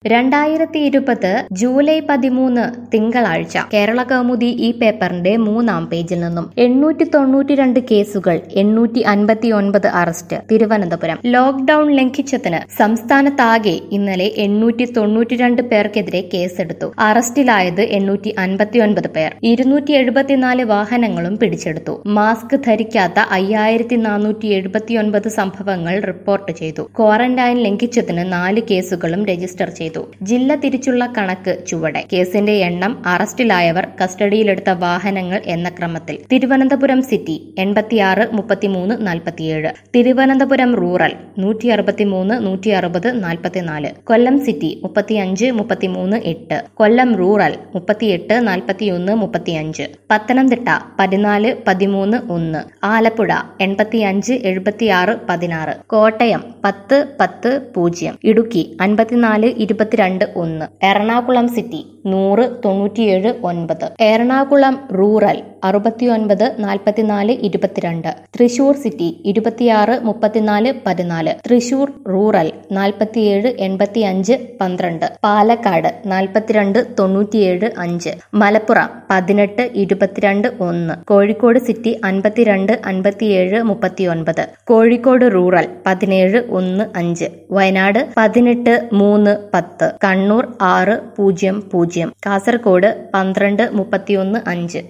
രണ്ടായിരത്തി ഇരുപത് ജൂലൈ പതിമൂന്ന് തിങ്കളാഴ്ച കേരള കൗമുദി ഈ പേപ്പറിന്റെ മൂന്നാം പേജിൽ നിന്നും എണ്ണൂറ്റി തൊണ്ണൂറ്റി രണ്ട് കേസുകൾ എണ്ണൂറ്റി അൻപത്തി ഒൻപത് അറസ്റ്റ് തിരുവനന്തപുരം ലോക്ഡൌൺ ലംഘിച്ചതിന് സംസ്ഥാനത്താകെ ഇന്നലെ എണ്ണൂറ്റി തൊണ്ണൂറ്റി രണ്ട് പേർക്കെതിരെ കേസെടുത്തു അറസ്റ്റിലായത് എണ്ണൂറ്റി അൻപത്തി ഒൻപത് പേർ ഇരുന്നൂറ്റി എഴുപത്തിനാല് വാഹനങ്ങളും പിടിച്ചെടുത്തു മാസ്ക് ധരിക്കാത്ത അയ്യായിരത്തി നാനൂറ്റി എഴുപത്തിയൊൻപത് സംഭവങ്ങൾ റിപ്പോർട്ട് ചെയ്തു ക്വാറന്റൈൻ ലംഘിച്ചതിന് നാല് കേസുകളും രജിസ്റ്റർ ചെയ്തു ജില്ല തിരിച്ചുള്ള കണക്ക് ചുവടെ കേസിന്റെ എണ്ണം അറസ്റ്റിലായവർ കസ്റ്റഡിയിലെടുത്ത വാഹനങ്ങൾ എന്ന ക്രമത്തിൽ തിരുവനന്തപുരം സിറ്റി എൺപത്തിയാറ് മുപ്പത്തിമൂന്ന് നാൽപ്പത്തിയേഴ് തിരുവനന്തപുരം റൂറൽ നൂറ്റി അറുപത്തിമൂന്ന് നൂറ്റി അറുപത് നാൽപ്പത്തിനാല് കൊല്ലം സിറ്റി മുപ്പത്തിയഞ്ച് മുപ്പത്തിമൂന്ന് എട്ട് കൊല്ലം റൂറൽ മുപ്പത്തിയെട്ട് നാൽപ്പത്തിയൊന്ന് മുപ്പത്തിയഞ്ച് പത്തനംതിട്ട പതിനാല് പതിമൂന്ന് ഒന്ന് ആലപ്പുഴ എൺപത്തിയഞ്ച് എഴുപത്തിയാറ് പതിനാറ് കോട്ടയം പത്ത് പത്ത് പൂജ്യം ഇടുക്കി അൻപത്തിനാല് ഇരുപത്തിരണ്ട് ഒന്ന് എറണാകുളം സിറ്റി നൂറ് തൊണ്ണൂറ്റിയേഴ് ഒൻപത് എറണാകുളം റൂറൽ അറുപത്തിയൊൻപത് നാൽപ്പത്തിനാല് ഇരുപത്തിരണ്ട് തൃശൂർ സിറ്റി ഇരുപത്തിയാറ് മുപ്പത്തിനാല് പതിനാല് തൃശൂർ റൂറൽ നാൽപ്പത്തിയേഴ് എൺപത്തിയഞ്ച് പന്ത്രണ്ട് പാലക്കാട് നാൽപ്പത്തിരണ്ട് തൊണ്ണൂറ്റിയേഴ് അഞ്ച് മലപ്പുറം പതിനെട്ട് ഇരുപത്തിരണ്ട് ഒന്ന് കോഴിക്കോട് സിറ്റി അൻപത്തിരണ്ട് അൻപത്തിയേഴ് മുപ്പത്തിയൊൻപത് കോഴിക്കോട് റൂറൽ പതിനേഴ് ഒന്ന് അഞ്ച് വയനാട് പതിനെട്ട് മൂന്ന് പത്ത് കണ്ണൂർ ആറ് പൂജ്യം പൂജ്യം കാസർഗോഡ് പന്ത്രണ്ട് മുപ്പത്തിയൊന്ന് അഞ്ച്